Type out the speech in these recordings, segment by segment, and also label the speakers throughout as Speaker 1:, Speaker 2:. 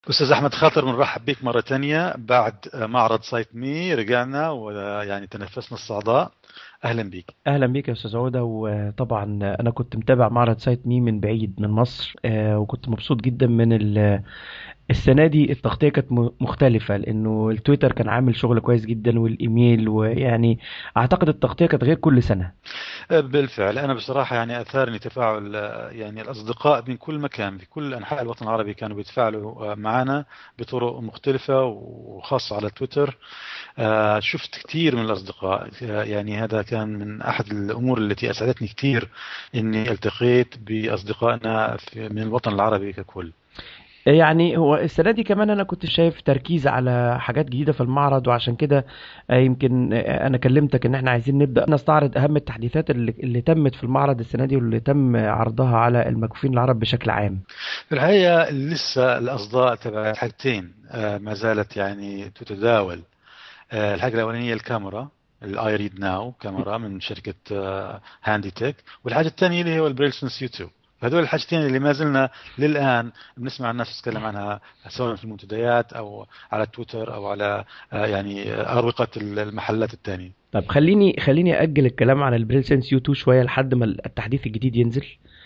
Speaker 1: استاذ احمد خاطر بنرحب بك مره ثانيه بعد معرض سايت مي رجعنا ويعني تنفسنا الصعداء اهلا بك
Speaker 2: اهلا بيك يا استاذ عوده وطبعا انا كنت متابع معرض سايت مي من بعيد من مصر آه، وكنت مبسوط جدا من ال- السنه دي التغطيه كانت م- مختلفه لانه التويتر كان عامل شغل كويس جدا والايميل ويعني اعتقد التغطيه كانت غير كل سنه
Speaker 1: بالفعل انا بصراحه يعني اثارني تفاعل آه، يعني الاصدقاء من كل مكان في كل انحاء الوطن العربي كانوا بيتفاعلوا آه، معنا بطرق مختلفه وخاصه على تويتر آه، شفت كثير من الاصدقاء آه، يعني هذا كان من احد الامور التي اسعدتني كثير اني التقيت باصدقائنا في- من الوطن العربي ككل
Speaker 2: يعني هو السنة دي كمان أنا كنت شايف تركيز على حاجات جديدة في المعرض وعشان كده آه، يمكن آه، أنا كلمتك إن إحنا عايزين نبدأ نستعرض أهم التحديثات اللي, اللي تمت في المعرض السنة دي واللي تم عرضها على المكفوفين العرب بشكل عام.
Speaker 1: في الحقيقة لسه الأصداء تبع حاجتين آه، ما زالت يعني تتداول آه، الحاجة الأولانية الكاميرا الاي ريد ناو كاميرا من شركة هاندي تك والحاجة الثانية اللي هو البريل سنس يوتيوب هذول الحاجتين اللي ما زلنا للآن بنسمع الناس تتكلم عنها سواء في المنتديات أو على تويتر أو على آه، يعني أروقة المحلات الثانية
Speaker 2: طب خليني خليني أجل الكلام عن البريل سنس يو 2 شوية لحد ما التحديث الجديد ينزل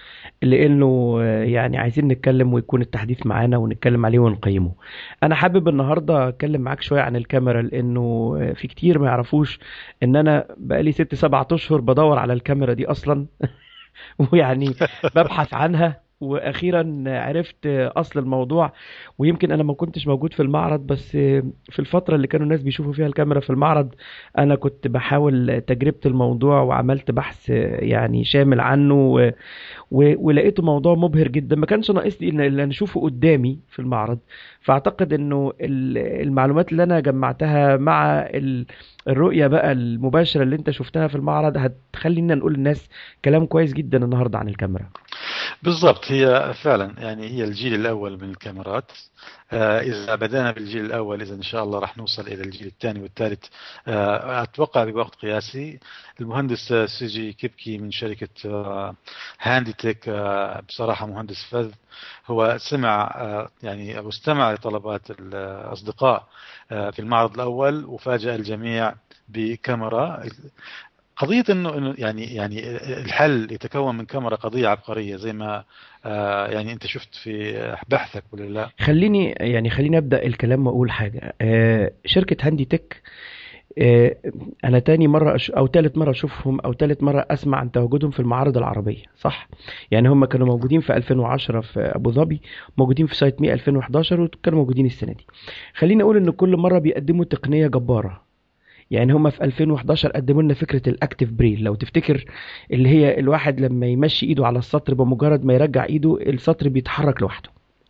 Speaker 2: لانه آه، يعني عايزين نتكلم ويكون التحديث معانا ونتكلم عليه ونقيمه انا حابب النهارده اتكلم معاك شويه عن الكاميرا لانه آه، في كتير ما يعرفوش ان انا بقالي ست سبعة اشهر بدور على الكاميرا دي اصلا ويعني ببحث عنها واخيرا عرفت اصل الموضوع ويمكن انا ما كنتش موجود في المعرض بس في الفتره اللي كانوا الناس بيشوفوا فيها الكاميرا في المعرض انا كنت بحاول تجربه الموضوع وعملت بحث يعني شامل عنه و... و... ولقيته موضوع مبهر جدا ما كانش ناقص لي ان إن أنا اشوفه قدامي في المعرض فاعتقد انه ال- المعلومات اللي انا جمعتها مع ال- الرؤيه بقى المباشره اللي انت شفتها في المعرض هتخلينا نقول للناس كلام كويس جدا النهارده عن الكاميرا
Speaker 1: بالضبط هي فعلا يعني هي الجيل الأول من الكاميرات آه، إذا بدأنا بالجيل الأول إذا إن شاء الله راح نوصل إلى الجيل الثاني والثالث آه، أتوقع بوقت قياسي المهندس آه، سيجي كيبكي من شركة آه، هاندي تك آه، بصراحة مهندس فذ هو سمع آه، يعني أو استمع لطلبات الأصدقاء آه، في المعرض الأول وفاجأ الجميع بكاميرا قضية انه انه يعني يعني الحل يتكون من كاميرا قضية عبقرية زي ما آه، يعني انت شفت في بحثك ولا لا؟
Speaker 2: خليني يعني خليني ابدا الكلام واقول حاجه آه، شركه هاندي تك آه، انا تاني مره أش... او تالت مره اشوفهم او تالت مره اسمع عن تواجدهم في المعارض العربيه صح يعني هم كانوا موجودين في 2010 في ابو ظبي موجودين في سايت مي 2011 وكانوا موجودين السنه دي خليني اقول ان كل مره بيقدموا تقنيه جباره يعني هم في 2011 قدموا لنا فكره الاكتيف بريل لو تفتكر اللي هي الواحد لما يمشي ايده على السطر بمجرد ما يرجع ايده السطر بيتحرك لوحده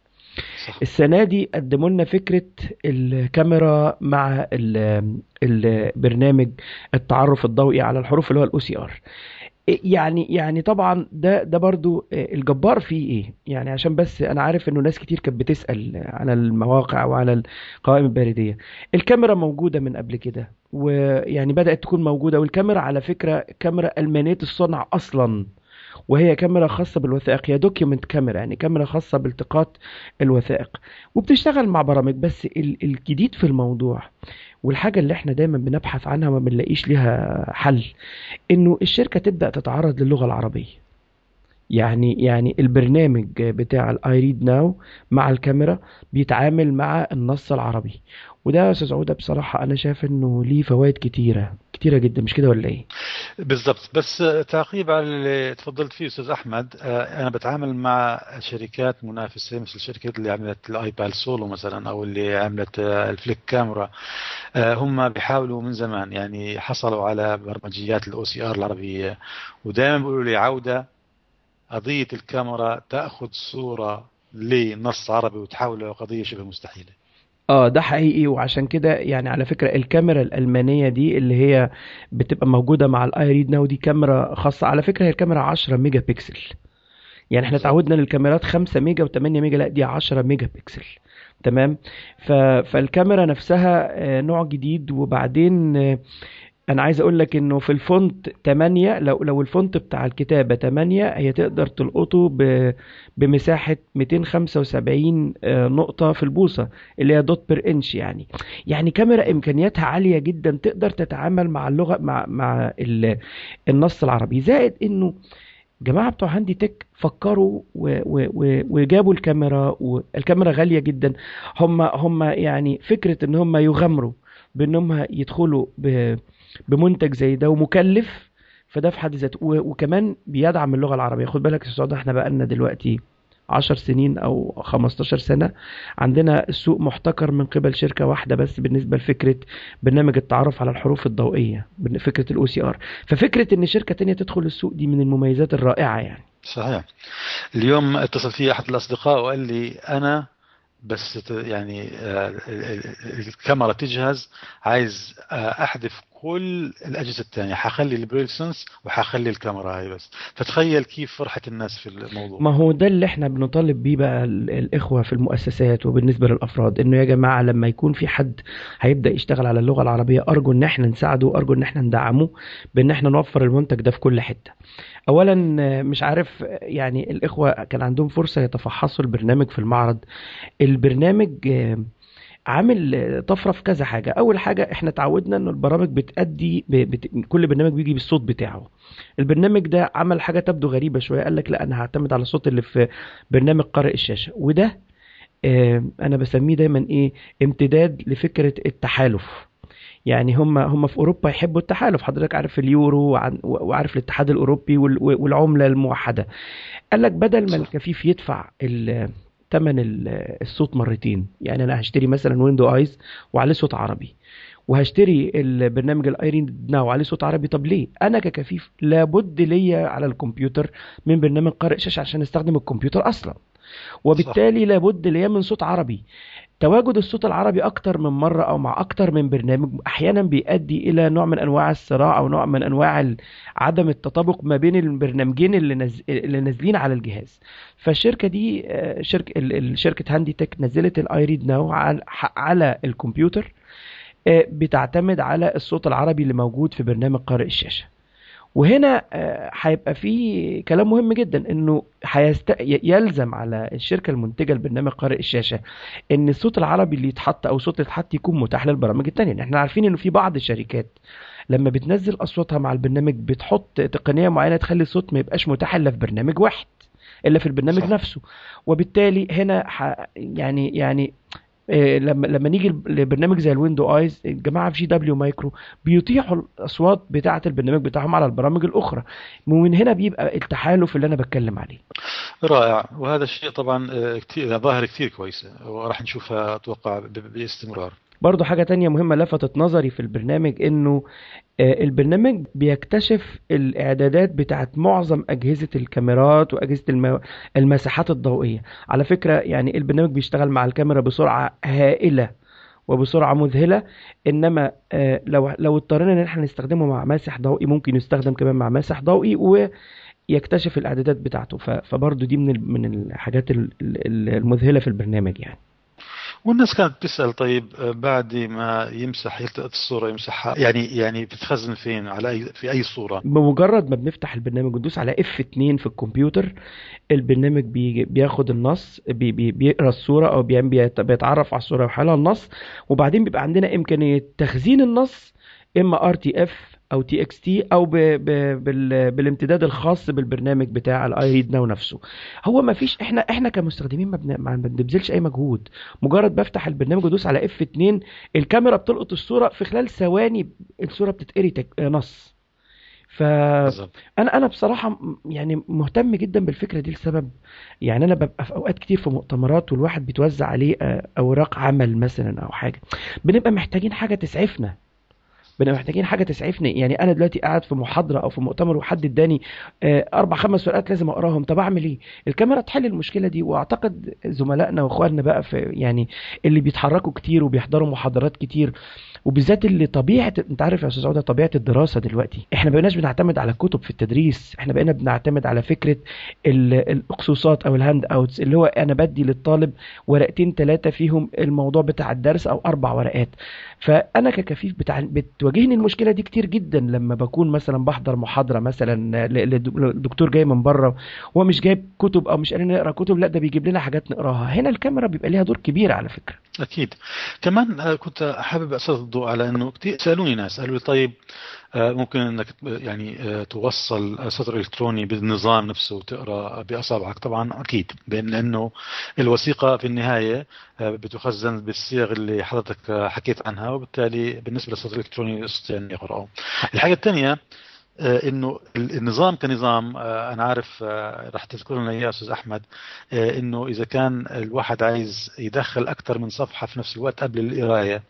Speaker 1: صح
Speaker 2: السنة دي قدموا لنا فكرة الكاميرا مع ال- البرنامج التعرف الضوئي على الحروف اللي هو الاو سي ار يعني يعني طبعا ده ده برضو الجبار فيه ايه يعني عشان بس انا عارف انه ناس كتير كانت بتسأل على المواقع وعلى القوائم البريدية الكاميرا موجودة من قبل كده ويعني بدأت تكون موجودة والكاميرا على فكرة كاميرا ألمانية الصنع أصلا وهي كاميرا خاصة بالوثائق هي دوكيومنت كاميرا يعني كاميرا خاصة بالتقاط الوثائق وبتشتغل مع برامج بس ال- الجديد في الموضوع والحاجة اللي احنا دايما بنبحث عنها وما بنلاقيش ليها حل انه الشركة تبدأ تتعرض للغة العربية يعني يعني البرنامج بتاع الاي ريد ناو مع الكاميرا بيتعامل مع النص العربي وده يا استاذ عودة بصراحة انا شايف انه ليه فوائد كتيرة كتيرة جدا مش كده ولا ايه
Speaker 1: بالضبط بس تعقيب على اللي تفضلت فيه استاذ احمد آه، انا بتعامل مع شركات منافسه مثل الشركات اللي عملت الايبال سولو مثلا او اللي عملت آه، الفليك كاميرا آه، هم بيحاولوا من زمان يعني حصلوا على برمجيات الاو سي ار العربيه ودائما بيقولوا لي عوده قضيه الكاميرا تاخذ صوره لنص عربي وتحوله قضيه شبه مستحيله
Speaker 2: اه ده حقيقي وعشان كده يعني على فكرة الكاميرا الألمانية دي اللي هي بتبقى موجودة مع الاي ريد ناو دي كاميرا خاصة على فكرة هي الكاميرا 10 ميجا بكسل يعني احنا
Speaker 1: بالظبط
Speaker 2: تعودنا للكاميرات 5 ميجا و8 ميجا لا دي 10 ميجا بكسل تمام ف... فالكاميرا نفسها آه، نوع جديد وبعدين آه، انا عايز اقول لك انه في الفونت 8 لو لو الفونت بتاع الكتابه 8 هي تقدر تلقطه ب... بمساحه 275 آه، نقطه في البوصه اللي هي دوت بير انش يعني يعني كاميرا امكانياتها عاليه جدا تقدر تتعامل مع اللغه مع مع ال... النص العربي زائد انه جماعة بتوع هاندي تك فكروا و و و وجابوا الكاميرا والكاميرا غالية جدا هم هم يعني فكرة ان هم يغامروا بانهم يدخلوا ب بمنتج زي ده ومكلف فده في حد ذاته وكمان بيدعم اللغه العربيه خد بالك يا سعود احنا بقالنا دلوقتي 10 سنين او 15 سنه عندنا السوق محتكر من قبل شركه واحده بس بالنسبه لفكره برنامج التعرف على الحروف الضوئيه فكره الاو سي ار ففكره ان شركه تانية تدخل السوق دي من المميزات الرائعه يعني
Speaker 1: صحيح اليوم اتصل في احد الاصدقاء وقال لي انا بس يعني آه، الكاميرا تجهز عايز آه، احذف كل الاجهزه الثانيه حخلي البريلسنس وحخلي الكاميرا هاي بس فتخيل كيف فرحه الناس في الموضوع
Speaker 2: ما هو ده اللي احنا بنطالب بيه بقى الاخوه في المؤسسات وبالنسبه للافراد انه يا جماعه لما يكون في حد هيبدا يشتغل على اللغه العربيه ارجو ان احنا نساعده وارجو ان احنا ندعمه بان احنا نوفر المنتج ده في كل حته اولا مش عارف يعني الاخوه كان عندهم فرصه يتفحصوا البرنامج في المعرض البرنامج عامل طفره في كذا حاجه اول حاجه احنا اتعودنا ان البرامج بتادي بت... كل برنامج بيجي بالصوت بتاعه البرنامج ده عمل حاجه تبدو غريبه شويه قال لك لا انا هعتمد على الصوت اللي في برنامج قارئ الشاشه وده اه انا بسميه دايما ايه امتداد لفكره التحالف يعني هم هم في اوروبا يحبوا التحالف حضرتك عارف اليورو وعارف الاتحاد الاوروبي والعمله الموحده قال لك بدل ما الكفيف يدفع ثمن الصوت مرتين يعني انا هشتري مثلا ويندو ايز وعليه صوت عربي وهشتري البرنامج الايرين ناو عليه صوت عربي طب ليه انا ككفيف لابد ليا على الكمبيوتر من برنامج قارئ شاشه عشان استخدم الكمبيوتر اصلا وبالتالي صح. لابد ليا من صوت عربي تواجد الصوت العربي اكتر من مرة او مع اكتر من برنامج احيانا بيؤدي الى نوع من انواع الصراع او نوع من انواع عدم التطابق ما بين البرنامجين اللي, نز... اللي نازلين على الجهاز فالشركة دي آه، شركة شركة هاندي تك نزلت الاي ريد ناو على الكمبيوتر آه، بتعتمد على الصوت العربي اللي موجود في برنامج قارئ الشاشة وهنا آه، هيبقى في كلام مهم جدا انه حيست... يلزم على الشركه المنتجه لبرنامج قارئ الشاشه ان الصوت العربي اللي يتحط او الصوت اللي يتحط يكون متاح للبرامج الثانيه احنا عارفين انه في بعض الشركات لما بتنزل اصواتها مع البرنامج بتحط تقنيه معينه تخلي الصوت ما يبقاش متاح الا في برنامج واحد الا في البرنامج صح. نفسه وبالتالي هنا ح... يعني يعني آه، لما لما نيجي لبرنامج زي الويندو ايز الجماعه في جي دبليو مايكرو بيتيحوا الاصوات بتاعه البرنامج بتاعهم على البرامج الاخرى ومن هنا بيبقى التحالف اللي انا بتكلم عليه
Speaker 1: رائع وهذا الشيء طبعا آه، كثير ظاهر كثير كويسه وراح نشوفها اتوقع باستمرار
Speaker 2: برضو حاجة تانية مهمة لفتت نظري في البرنامج انه آه، البرنامج بيكتشف الاعدادات بتاعت معظم اجهزة الكاميرات واجهزة المساحات الضوئية على فكرة يعني البرنامج بيشتغل مع الكاميرا بسرعة هائلة وبسرعة مذهلة انما آه، لو لو اضطرينا ان احنا نستخدمه مع ماسح ضوئي ممكن يستخدم كمان مع ماسح ضوئي ويكتشف الاعدادات بتاعته فبرضه دي من من الحاجات المذهلة في البرنامج يعني
Speaker 1: والناس كانت تسال طيب آه، بعد ما يمسح يلتقط الصوره يمسحها يعني يعني بتتخزن فين على اي في اي صوره
Speaker 2: بمجرد ما بنفتح البرنامج وندوس على اف 2 في الكمبيوتر البرنامج بي بياخد النص بي بي بيقرا الصوره او بيتعرف على الصوره وحالها النص وبعدين بيبقى عندنا امكانيه تخزين النص اما ار تي اف او تي اكس تي او ب ب بال بالامتداد الخاص بالبرنامج بتاع الاي ريد ناو نفسه هو ما فيش احنا احنا كمستخدمين ما بنبذلش اي مجهود مجرد بفتح البرنامج وادوس على اف 2 الكاميرا بتلقط الصوره في خلال ثواني الصوره بتتقري نص فانا انا بصراحه يعني مهتم جدا بالفكره دي لسبب يعني انا ببقى في اوقات كتير في مؤتمرات والواحد بيتوزع عليه آه، اوراق عمل مثلا او حاجه بنبقى محتاجين حاجه تسعفنا بنبقى محتاجين حاجه تسعفني يعني انا دلوقتي قاعد في محاضره او في مؤتمر وحد اداني آه، اربع خمس ورقات لازم اقراهم طب اعمل ايه الكاميرا تحل المشكله دي واعتقد زملائنا واخواننا بقى في يعني اللي بيتحركوا كتير وبيحضروا محاضرات كتير وبالذات اللي طبيعه انت عارف يا استاذ عوده طبيعه الدراسه دلوقتي احنا ما بقيناش بنعتمد على الكتب في التدريس احنا بقينا بنعتمد على فكره الاقصوصات او الهاند اوتس اللي هو انا بدي للطالب ورقتين ثلاثه فيهم الموضوع بتاع الدرس او اربع ورقات فانا ككفيف بتاع تواجهني المشكله دي كتير جدا لما بكون مثلا بحضر محاضره مثلا ل- لدكتور جاي من بره وهو مش جايب كتب او مش قال لنا نقرا كتب لا ده بيجيب لنا حاجات نقراها هنا الكاميرا بيبقى ليها دور كبير على فكره
Speaker 1: أكيد كمان آه، كنت حابب أسلط الضوء على أنه كتير سألوني ناس قالوا لي طيب آه، ممكن أنك يعني آه، توصل سطر إلكتروني بالنظام نفسه وتقرأ بأصابعك طبعا أكيد بأن لأنه الوثيقة في النهاية آه، بتخزن بالصيغ اللي حضرتك آه، حكيت عنها وبالتالي بالنسبة للسطر الإلكتروني يستطيع أن يقرأه الحاجة الثانية آه، انه ال- النظام كنظام آه، انا عارف آه، رح تذكر لنا اياه استاذ احمد آه، انه اذا كان الواحد عايز يدخل اكثر من صفحه في نفس الوقت قبل القرايه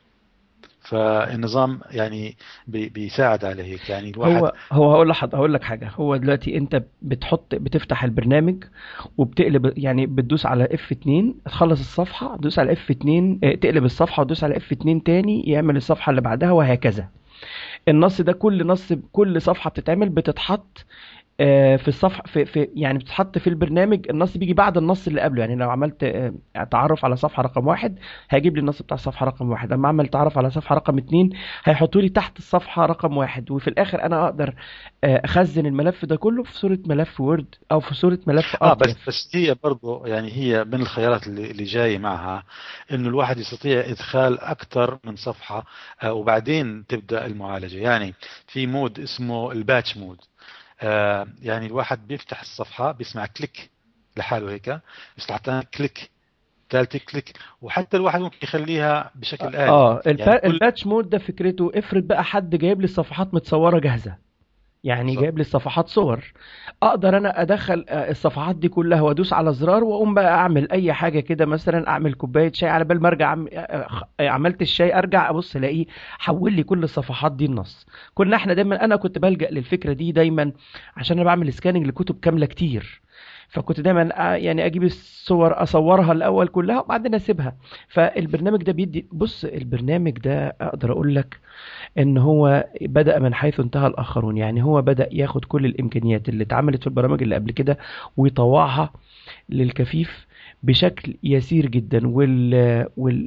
Speaker 1: فالنظام يعني بي- بيساعد على هيك يعني الواحد
Speaker 2: هو هو هقول لك هقول لك حاجه هو دلوقتي انت بتحط بتفتح البرنامج وبتقلب يعني بتدوس على اف 2 تخلص الصفحه تدوس على اف 2 اه، تقلب الصفحه وتدوس على اف 2 تاني يعمل الصفحه اللي بعدها وهكذا النص ده كل نص كل صفحه بتتعمل بتتحط آه، في الصفحه في, في يعني بتتحط في البرنامج النص بيجي بعد النص اللي قبله يعني لو عملت آه، تعرف على صفحه رقم واحد هيجيب لي النص بتاع الصفحه رقم واحد لما اعمل تعرف على صفحه رقم اتنين هيحطوا لي تحت الصفحه رقم واحد وفي الاخر انا اقدر آه، اخزن الملف ده كله في صوره ملف وورد او في صوره ملف
Speaker 1: اه
Speaker 2: ار
Speaker 1: بس بس هي برضه يعني هي من الخيارات اللي, اللي جايه معها انه الواحد يستطيع ادخال اكثر من صفحه آه وبعدين تبدا المعالجه يعني في مود اسمه الباتش مود آه يعني الواحد بيفتح الصفحه بيسمع كليك لحاله هيك يسمع ثاني كليك ثالث كليك وحتى الواحد ممكن يخليها بشكل آلي
Speaker 2: اه
Speaker 1: يعني
Speaker 2: البا-
Speaker 1: كل
Speaker 2: الباتش مود ده فكرته افرض بقى حد جايب لي الصفحات متصوره جاهزه يعني
Speaker 1: بالظبط
Speaker 2: جايب لي الصفحات صور اقدر انا ادخل آه، الصفحات دي كلها وادوس على زرار واقوم بقى اعمل اي حاجه كده مثلا اعمل كوبايه شاي على بال ما ارجع عم... آه، آه، عملت الشاي ارجع ابص الاقيه حول لي كل الصفحات دي النص كنا احنا دايما انا كنت بلجأ للفكره دي دايما عشان انا بعمل سكاننج لكتب كامله كتير فكنت دايما آه، يعني اجيب الصور اصورها الاول كلها وبعدين اسيبها فالبرنامج ده بيدي بص البرنامج ده اقدر اقول لك ان هو بدأ من حيث انتهى الاخرون يعني هو بدأ ياخد كل الامكانيات اللي اتعملت في البرامج اللي قبل كده ويطوعها للكفيف بشكل يسير جدا وال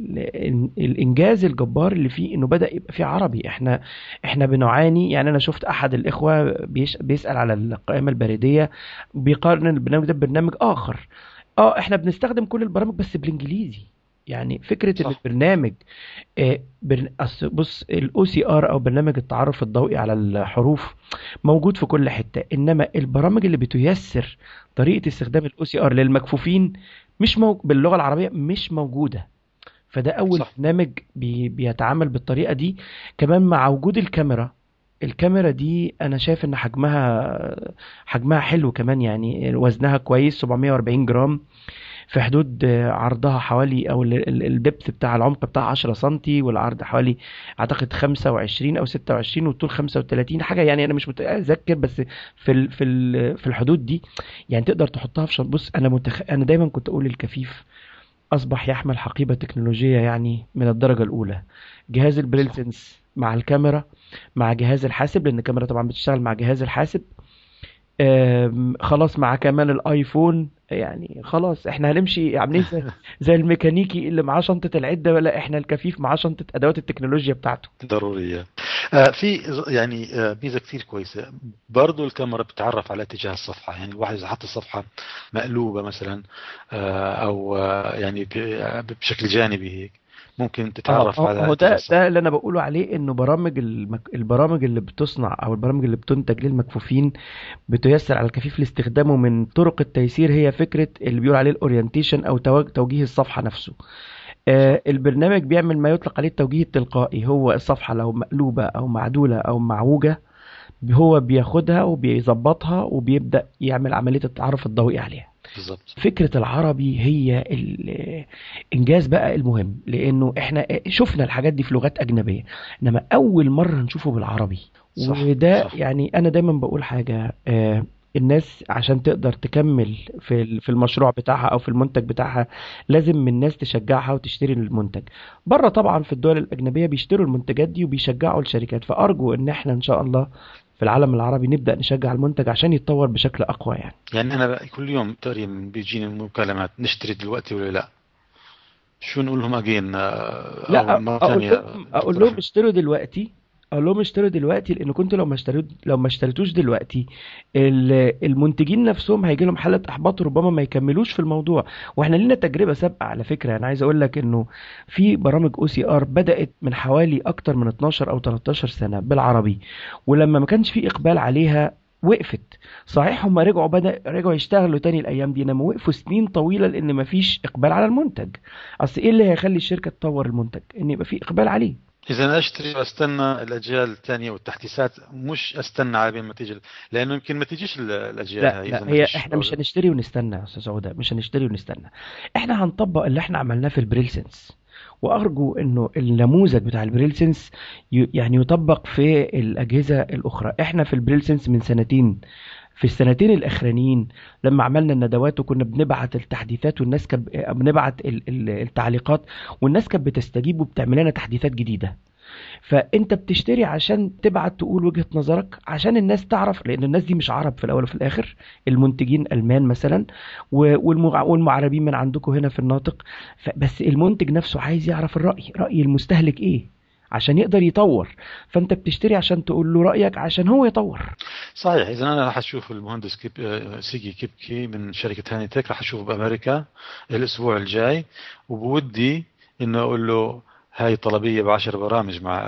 Speaker 2: والانجاز الجبار اللي فيه انه بدأ يبقى فيه عربي احنا احنا بنعاني يعني انا شفت احد الاخوه بيش بيسأل على القائمه البريديه بيقارن البرنامج ده ببرنامج اخر اه احنا بنستخدم كل البرامج بس بالانجليزي يعني فكره ان
Speaker 1: صح
Speaker 2: البرنامج آه، برن- أصل بص الاو سي ار او برنامج التعرف الضوئي على الحروف موجود في كل حته انما البرامج اللي بتيسر طريقه استخدام الاو سي ار للمكفوفين مش مو... باللغه العربيه مش موجوده فده اول
Speaker 1: صح
Speaker 2: برنامج بي... بيتعامل بالطريقه دي كمان مع وجود الكاميرا الكاميرا دي انا شايف ان حجمها حجمها حلو كمان يعني وزنها كويس 740 جرام في حدود آه، عرضها حوالي او الدبث بتاع العمق بتاع 10 سنتي والعرض حوالي اعتقد 25 او 26 والطول 35 حاجه يعني انا مش متذكر بس في ال في ال في الحدود دي يعني تقدر تحطها في شنطه بص انا متخ... انا دايما كنت اقول الكفيف اصبح يحمل حقيبه تكنولوجيه يعني من الدرجه الاولى جهاز البريل
Speaker 1: صح
Speaker 2: سنس مع الكاميرا مع جهاز الحاسب لان الكاميرا طبعا بتشتغل مع جهاز الحاسب آم، خلاص مع كمان الايفون يعني خلاص احنا هنمشي عاملين زي زي الميكانيكي اللي معاه شنطة العدة ولا احنا الكفيف معاه شنطة ادوات التكنولوجيا بتاعته
Speaker 1: ضرورية آه، في ز- يعني آه، ميزة كثير كويسة برضو الكاميرا بتتعرف على اتجاه الصفحة يعني الواحد إذا حط الصفحة مقلوبة مثلا آه، أو آه، يعني ب- بشكل جانبي هيك ممكن
Speaker 2: اه
Speaker 1: تتعرف
Speaker 2: اه
Speaker 1: على
Speaker 2: هو
Speaker 1: اتجاه
Speaker 2: ده
Speaker 1: الصفحة
Speaker 2: ده اللي انا بقوله عليه انه برامج المك... البرامج اللي بتصنع او البرامج اللي بتنتج للمكفوفين بتيسر على الكفيف لاستخدامه من طرق التيسير هي فكرة اللي بيقول عليه الاورينتيشن او توج- توجيه الصفحة نفسه آه، البرنامج بيعمل ما يطلق عليه التوجيه التلقائي هو الصفحة لو مقلوبة أو معدولة أو معوجة هو بياخدها وبيظبطها وبيبدأ يعمل عملية التعرف الضوئي عليها
Speaker 1: بالضبط
Speaker 2: فكرة العربي هي الإنجاز بقى المهم لأنه إحنا شفنا الحاجات دي في لغات أجنبية إنما أول مرة نشوفه بالعربي
Speaker 1: صح
Speaker 2: وده
Speaker 1: صح
Speaker 2: يعني أنا دايما بقول حاجة آه، الناس عشان تقدر تكمل في ال- في المشروع بتاعها او في المنتج بتاعها لازم من الناس تشجعها وتشتري المنتج بره طبعا في الدول الاجنبيه بيشتروا المنتجات دي وبيشجعوا الشركات فارجو ان احنا ان شاء الله في العالم العربي نبدا نشجع المنتج عشان يتطور بشكل اقوى يعني
Speaker 1: يعني أنا بقى كل يوم تقريبا بيجيني مكالمات نشتري دلوقتي ولا لا شو نقول لهم أجين
Speaker 2: لا
Speaker 1: أو مرة
Speaker 2: اقول
Speaker 1: ثانية
Speaker 2: لهم اقول
Speaker 1: دكتور
Speaker 2: لهم
Speaker 1: أحمد
Speaker 2: اشتروا دلوقتي اقول لهم اشتروا دلوقتي لان كنتوا لو ما اشتريت لو ما اشتريتوش دلوقتي ال- المنتجين نفسهم هيجي لهم حاله احباط وربما ما يكملوش في الموضوع واحنا لينا تجربه سابقه على فكره انا عايز اقول لك انه في برامج او سي ار بدات من حوالي اكتر من 12 او 13 سنه بالعربي ولما ما كانش في اقبال عليها وقفت صحيح هم رجعوا بدا رجعوا يشتغلوا تاني الايام دي انما وقفوا سنين طويله لان ما فيش اقبال على المنتج اصل ايه اللي هيخلي الشركه تطور المنتج ان يبقى في اقبال عليه
Speaker 1: اذا أنا اشتري واستنى الاجيال الثانيه والتحديثات مش استنى على بين ما تيجي لانه يمكن ما تجيش ال- الاجيال
Speaker 2: لا
Speaker 1: هاي
Speaker 2: لا
Speaker 1: اذا ما
Speaker 2: هي
Speaker 1: فيش
Speaker 2: احنا مش هنشتري ونستنى يا استاذ عودة مش هنشتري ونستنى احنا هنطبق اللي احنا عملناه في البريل سنس وارجو انه النموذج بتاع البريل سنس ي- يعني يطبق في الاجهزه الاخرى احنا في البريل سنس من سنتين في السنتين الاخرانيين لما عملنا الندوات وكنا بنبعت التحديثات والناس كانت بنبعت ال- ال- التعليقات والناس كانت بتستجيب وبتعمل لنا تحديثات جديده فانت بتشتري عشان تبعت تقول وجهة نظرك عشان الناس تعرف لان الناس دي مش عرب في الاول وفي الاخر المنتجين المان مثلا و- والمع- والمعربين من عندكم هنا في الناطق ف- بس المنتج نفسه عايز يعرف الرأي رأي المستهلك ايه عشان يقدر يطور فانت بتشتري عشان تقول له رأيك عشان هو يطور
Speaker 1: صحيح اذا انا راح اشوف المهندس كيب آه، سيجي كيبكي من شركه هانيتك راح اشوفه بامريكا الاسبوع الجاي وبودي انه اقول له هاي طلبيه بعشر برامج مع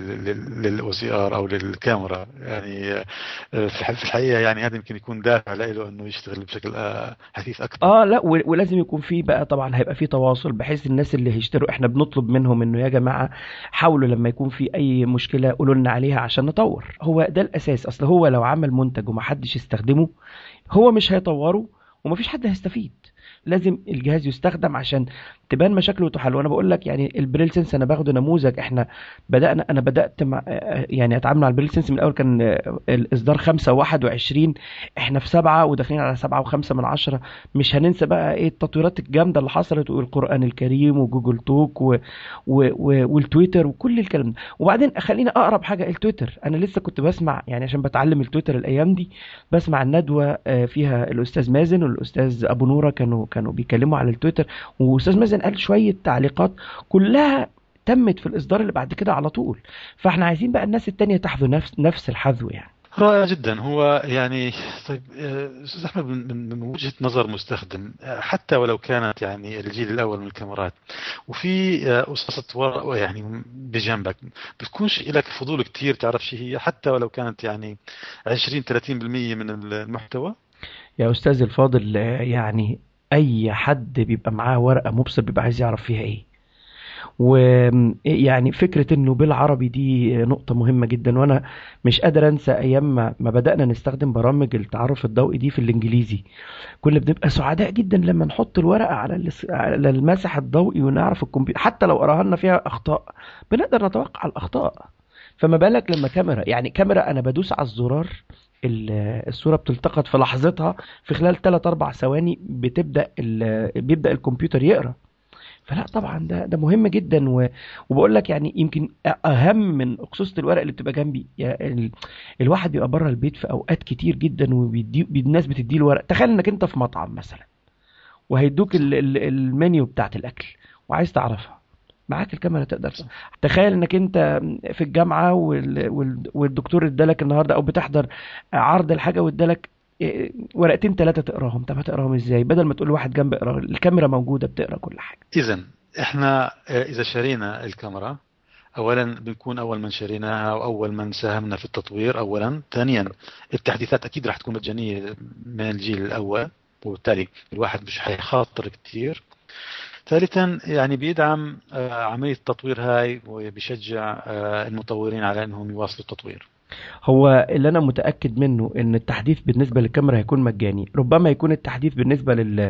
Speaker 1: للاو سي ار او للكاميرا يعني آه، في الح- في الحقيقه يعني هذا يمكن يكون دافع له انه يشتغل بشكل آه، حثيث اكثر
Speaker 2: اه لا و- ولازم يكون في بقى طبعا هيبقى في تواصل بحيث الناس اللي هيشتروا احنا بنطلب منهم انه يا جماعه حاولوا لما يكون في اي مشكله قولوا لنا عليها عشان نطور هو ده الاساس اصل هو لو عمل منتج ومحدش يستخدمه هو مش هيطوره ومفيش حد هيستفيد لازم الجهاز يستخدم عشان تبان مشاكله وتحل وانا بقول لك يعني البريل سنس انا باخده نموذج احنا بدانا انا بدات مع يعني اتعامل مع البريل سنس من الاول كان آه، الاصدار 5 و21 احنا في سبعة وداخلين على سبعة وخمسة من عشرة مش هننسى بقى ايه التطويرات الجامدة اللي حصلت والقرآن الكريم وجوجل توك و... و... و... والتويتر وكل الكلام ده وبعدين خلينا اقرب حاجة التويتر انا لسه كنت بسمع يعني عشان بتعلم التويتر الايام دي بسمع الندوة آه، فيها الاستاذ مازن والاستاذ ابو نورة كانوا كانوا بيتكلموا على التويتر واستاذ مازن قال شوية تعليقات كلها تمت في الاصدار اللي بعد كده على طول فاحنا عايزين بقى الناس التانية تحذو نفس نفس الحذو يعني
Speaker 1: رائع جدا هو يعني طيب آه، استاذ احمد من, من من وجهه نظر مستخدم آه، حتى ولو كانت يعني الجيل الاول من الكاميرات وفي آه، قصص ورا يعني بجنبك بتكونش لك فضول كتير تعرف شو هي حتى ولو كانت يعني 20 30% من المحتوى
Speaker 2: يا استاذ الفاضل آه، يعني اي حد بيبقى معاه ورقه مبصر بيبقى عايز يعرف فيها ايه ويعني فكرة انه بالعربي دي نقطة مهمة جدا وانا مش قادر انسى ايام ما ما بدأنا نستخدم برامج التعرف الضوئي دي في الانجليزي كنا بنبقى سعداء جدا لما نحط الورقة على الاس- على المسح الضوئي ونعرف الكمبيوتر حتى لو قراها لنا فيها اخطاء بنقدر نتوقع الاخطاء فما بالك لما كاميرا يعني كاميرا انا بدوس على الزرار ال- الصورة بتلتقط في لحظتها في خلال 3 4 ثواني بتبدأ ال- بيبدأ الكمبيوتر يقرا فلا طبعا ده ده مهم جدا و... وبقول لك يعني يمكن اهم من قصوصة الورق اللي بتبقى جنبي يعني ال... الواحد بيبقى بره البيت في اوقات كتير جدا وبيدي بي- الناس بتدي له ورق تخيل انك انت في مطعم مثلا وهيدوك ال... ال... المنيو بتاعت الاكل وعايز تعرفها معاك الكاميرا تقدر تخيل انك انت في الجامعه وال... وال... والدكتور ادالك النهارده او بتحضر عرض الحاجه وادالك إيه، ورقتين ثلاثه تقراهم طب هتقراهم ازاي بدل ما تقول واحد جنب اقرا الكاميرا موجوده بتقرا كل حاجه
Speaker 1: اذا احنا آه، اذا شرينا الكاميرا اولا بنكون اول من شريناها واول من ساهمنا في التطوير اولا ثانيا التحديثات اكيد راح تكون مجانيه من الجيل الاول وبالتالي الواحد مش حيخاطر كثير ثالثا يعني بيدعم آه، عمليه التطوير هاي وبيشجع آه، المطورين على انهم يواصلوا التطوير
Speaker 2: هو اللي انا متاكد منه ان التحديث بالنسبه للكاميرا هيكون مجاني ربما يكون التحديث بالنسبه لل...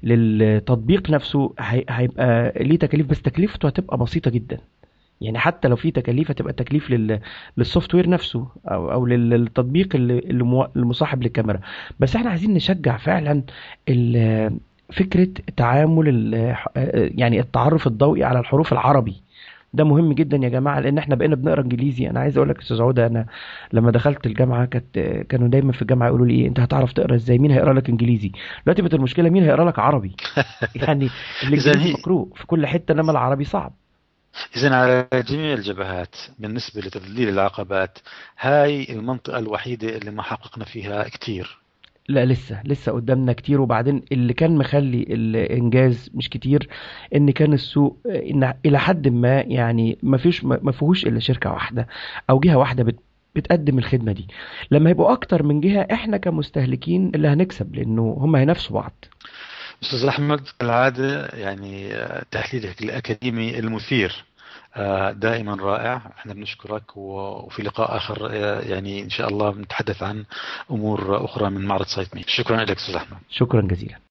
Speaker 2: للتطبيق نفسه هي... هيبقى ليه تكاليف بس تكلفته هتبقى بسيطه جدا يعني حتى لو في تكاليف هتبقى تكليف لل... للسوفت وير نفسه او او لل- للتطبيق اللي اللي مو- المصاحب للكاميرا بس احنا عايزين نشجع فعلا ال... فكره تعامل ال... يعني التعرف الضوئي على الحروف العربي ده مهم جدا يا جماعه لان احنا بقينا بنقرا انجليزي انا عايز اقول لك يا استاذ عوده انا لما دخلت الجامعه كانت كانوا دايما في الجامعه يقولوا لي ايه انت هتعرف تقرا ازاي مين هيقرا لك انجليزي دلوقتي بقت المشكله مين هيقرا لك عربي يعني
Speaker 1: إذا
Speaker 2: الانجليزي
Speaker 1: هي-
Speaker 2: مقروء في كل حته انما العربي صعب
Speaker 1: إذا على جميع الجبهات بالنسبة لتذليل العقبات هاي المنطقة الوحيدة اللي ما حققنا فيها كتير
Speaker 2: لا لسه لسه قدامنا كتير وبعدين اللي كان مخلي الانجاز مش كتير ان كان السوق ان الى حد ما يعني ما فيش ما فيهوش الا شركه واحده او جهه واحده بت بتقدم الخدمه دي لما يبقوا اكتر من جهه احنا كمستهلكين اللي هنكسب لانه هم هينافسوا بعض
Speaker 1: استاذ احمد كالعاده يعني تحليلك الاكاديمي المثير دائما رائع احنا بنشكرك وفي لقاء اخر يعني ان شاء الله بنتحدث عن امور اخرى من معرض سايت مي شكرا لك استاذ احمد
Speaker 2: شكرا جزيلا